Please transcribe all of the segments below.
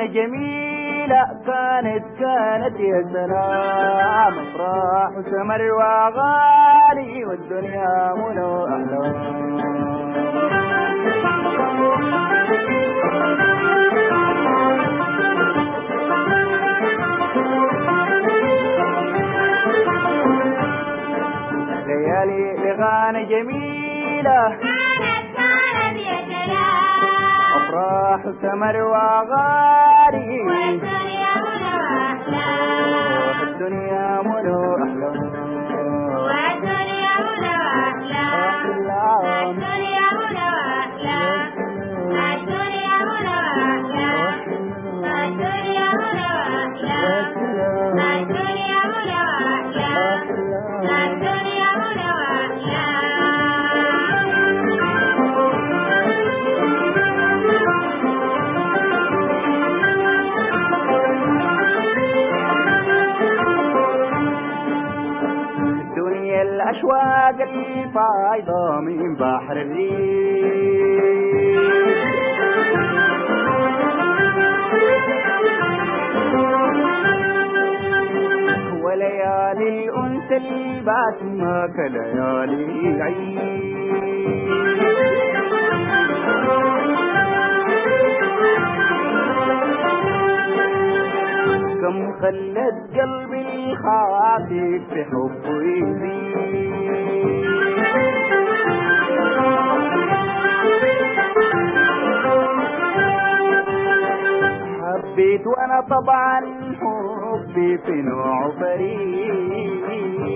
لغانا جميلة كانت كانت يا سلام افراح وسمر واغاني والدنيا منو احلام ليالي لغانا جميلة كانت كانت يا سلام افراح وسمر واغاني والدنيا منو أحلام الدنيا منو احلام والدنيا منو أحلام أحلام الدنيا منو أحلام الدنيا منو أحلام الدنيا منو أحلام الدنيا منو أحلام الدنيا منو الدنيا الأشواق الفايضة من بحر الريف وليالي الأنس البات ما كليالي العيد كم خلت قلبي الخاطئ في حبه يزيد حبيت وانا طبعا حبي في نوع فريد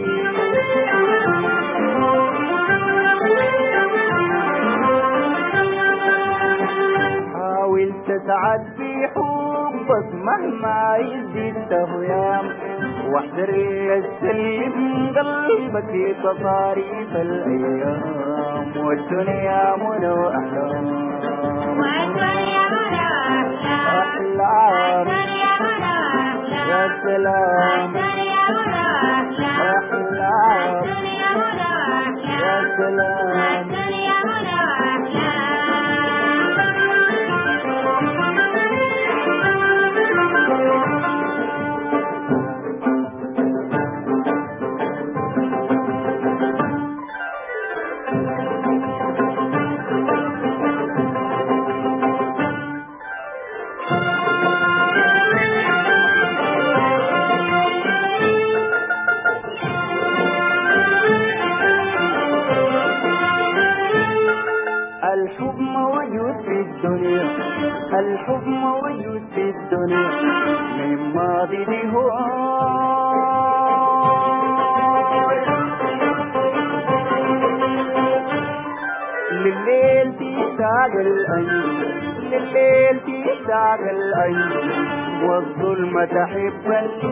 حاولت اسعد في حبك مهما يزيد تهيام واحذر يستلم قلبك في تصاريف الايام والدنيا منو احلام والدنيا منو أحلام احلام الدنيا منو يا أحلام سلام الدنيا منو أحلام احلام الدنيا منو يا أحلام سلام الدنيا منو أحلام الحب موجود في الدنيا الحب موجود في الدنيا من ماضي لهون لليل تشتاق الأيام لليل تشتاق الأيام والظلمة تحب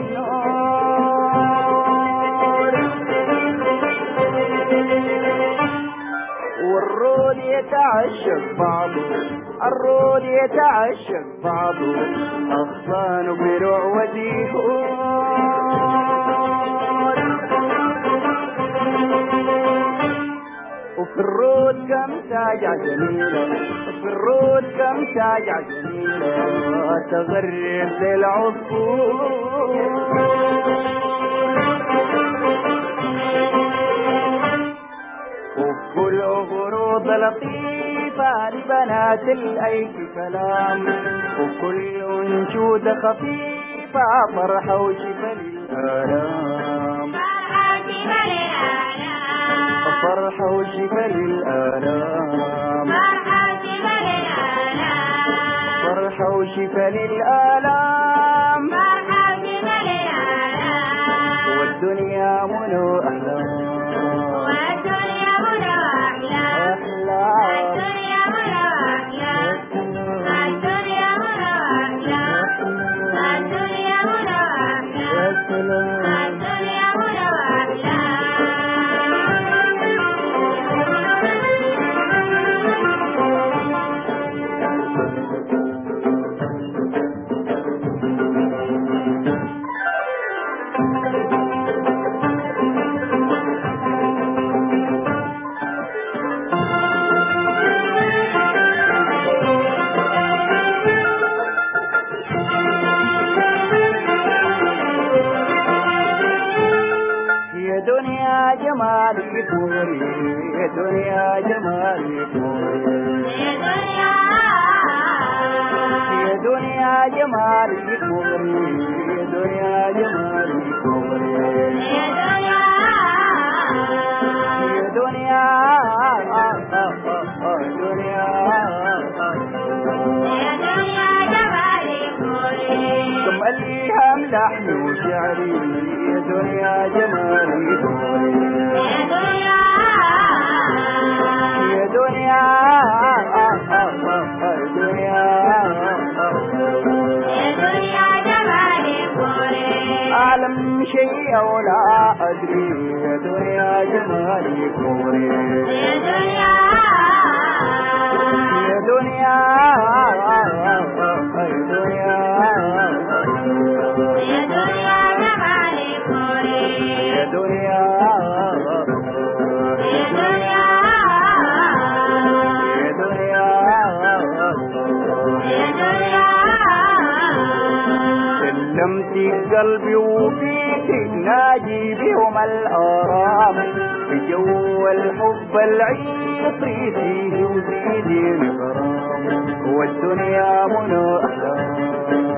النور والرود يتعشق بعضه الرود يتعشق بعضه أغصان بروع وديهون وفي الرود كم ساجع جميلة وفي الرود كم ساجع جميلة تغرب للعصفور وكل غروض لطيفة لبنات الأيك كلام وكل أنشودة خفيفة فرحة وشفا للآلام فرحة فرحة جبل الآلام وشفا للآلام فرحة جبل الآلام فرحة وشفا للآلام فرحة جبل الآلام والدنيا منو أحلام والدنيا منو أحلام أحلام الدنيا منو أحلام الدنيا منو أحلام الدنيا منو يا أحلام سلام الدنيا منو أحلام جمالي كوري يا دنيا جمالي كوري يا دنيا جمالي كوري يا دنيا جمالي كوري يا دنيا دنيا ثم ليها ملحن وشعري يا دنيا جمالي كوري يا دنيا دنيا أعلم شيء أو لا أدري يا دنيا جمالي كوري يا دنيا يا دنيا يا دنيا يا دنيا سلمتي قلبي وفيك ناجي بهم الآرام في جو الحب العطري فيه وزيدي الغرام والدنيا منى أحلام